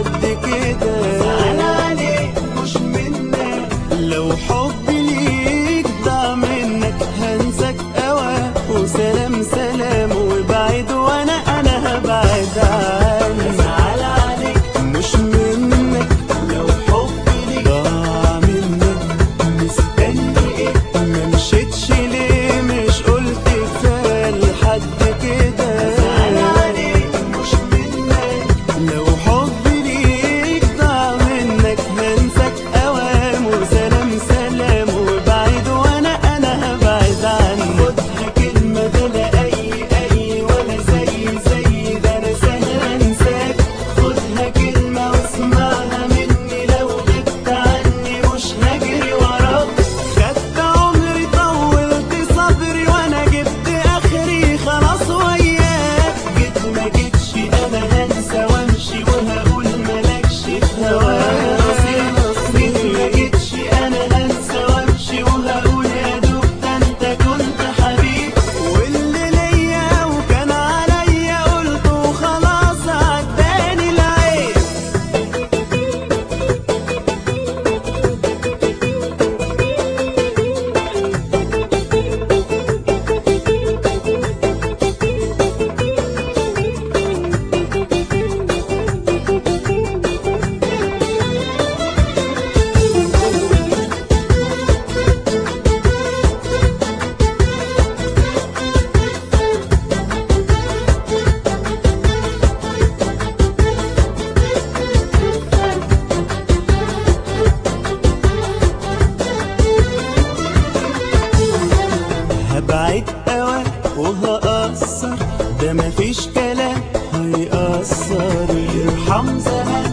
لحد كده زعل عليك مش منك لو حبي ليك ضاع منك هنساك أوى وسلام سلام وبعيد وانا انا هبعد عنك زعل عليك مش منك لو حبي ليك ضاع منك مستني ايه ما مشيتش ليه مش قلت كفايه لحد كده زعل عليك مش منك لو حبي ليك ضاع منك هنساك اوام وسلام سلام وبعيد وانا انا هبعد عنك خدها كلمة ده لا أي أي ولا زي زي ده أنا سهل أنساك خدها كلمة واسمعها مني لو غبت عني مش هجري وراك خدت عمري طولت صبري وانا جبت اخري خلاص وياك جيت ما جيتش أنا هنسى وأمشي وهقول مالكش في هوايا نصيب جيت ما جيتش أنا هنسى وأمشي وهقول يا دوب ده أنت كنت حبيب واللي ليا وكان عليا قلت وخلاص عداني العيب هبعد اوى وهقصر ده مفيش كلام هيأثر ارحم زمان